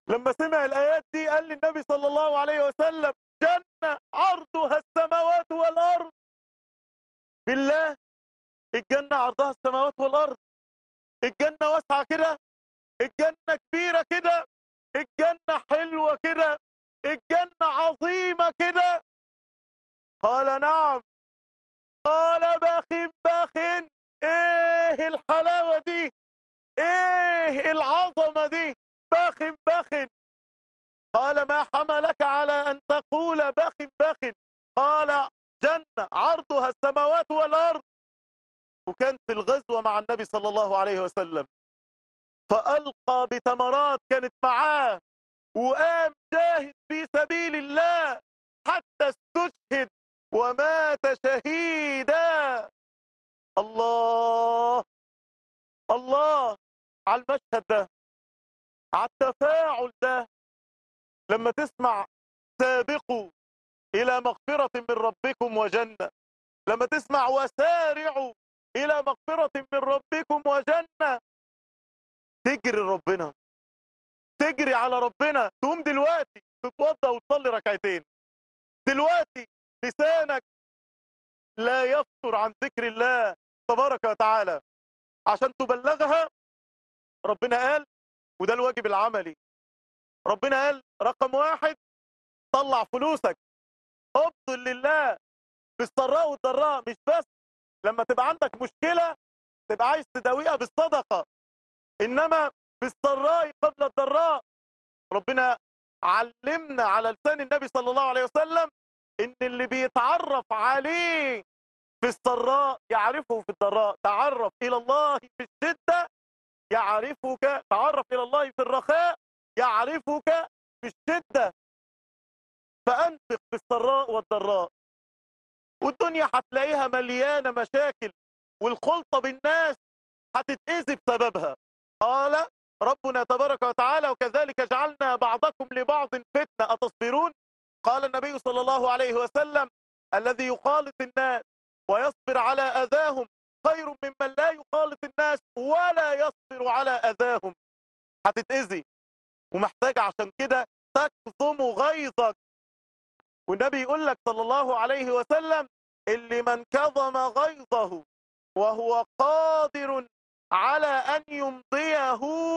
لما سمع الآيات دي قال للنبي صلى الله عليه وسلم جنة عرضها السماوات والأرض بالله الجنة عرضها السماوات والأرض الجنة واسعة كده الجنة كبيرة كده الجنة حلوة كده الجنة عظيمة كده قال نعم قال بخ بخ ايه الحلاوة دي ايه العظمة دي بخ بخ قال ما حملك على ان تقول بخ بخ قال جنة عرضها السماوات والارض وكان في الغزوة مع النبي صلى الله عليه وسلم فألقى بتمرات كانت معاه وقام جاهد في سبيل الله حتى استشهد ومات شهيدا الله الله على المشهد ده على التفاعل ده لما تسمع سابقوا إلى مغفرة من ربكم وجنة لما تسمع وسارعوا إلى مغفرة من ربكم وجنة تجري ربنا تجري على ربنا تقوم دلوقتي تتوضى وتصلي ركعتين دلوقتي لسانك لا يفتر عن ذكر الله تبارك وتعالى عشان تبلغها ربنا قال وده الواجب العملي ربنا قال رقم واحد طلع فلوسك ابذل لله بالسراء والضراء مش بس لما تبقى عندك مشكلة تبقى عايز تداويها بالصدقة انما بالسراء قبل الضراء ربنا علمنا على لسان النبي صلى الله عليه وسلم ان اللي بيتعرف عليه في السراء يعرفه في الضراء تعرف الى الله في الشدة يعرفك تعرف الى الله في الرخاء يعرفك في الشدة فانفق في السراء والضراء والدنيا هتلاقيها مليانة مشاكل والخلطة بالناس هتتأذي بسببها قال ربنا تبارك وتعالى وكذلك جعلنا بعضكم لبعض فتنة أتصبرون قال النبي صلى الله عليه وسلم الذي يخالط الناس ويصبر على أذاهم خير ممن لا يخالط الناس ولا يصبر على أذاهم هتتأذي ومحتاج عشان كده تكظم غيظك والنبي يقول لك صلى الله عليه وسلم اللي من كظم غيظه وهو قادر على أن يمضيه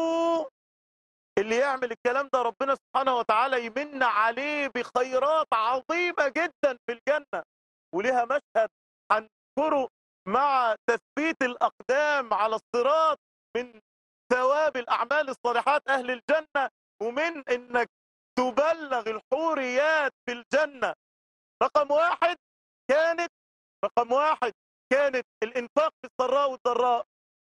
اللي يعمل الكلام ده ربنا سبحانه وتعالى يمن عليه بخيرات عظيمة جدا في الجنة ولها مشهد هنذكره مع تثبيت الأقدام على الصراط من ثواب الأعمال الصالحات أهل الجنة ومن إنك تبلغ الحوريات في الجنة رقم واحد كانت رقم واحد كانت الإنفاق في السراء والضراء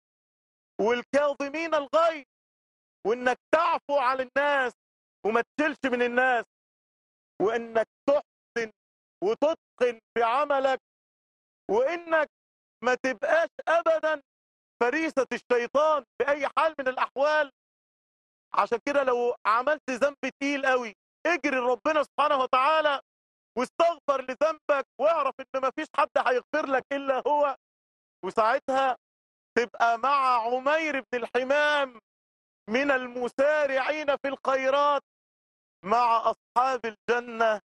والكاظمين الغيظ وانك تعفو عن الناس وما تشيلش من الناس وانك تحسن وتتقن في عملك وانك ما تبقاش ابدا فريسة الشيطان في اي حال من الاحوال عشان كده لو عملت ذنب تقيل قوي اجري ربنا سبحانه وتعالى واستغفر لذنبك واعرف ان مفيش حد هيغفر لك الا هو وساعتها تبقى مع عمير بن الحمام من المسارعين في الخيرات مع أصحاب الجنة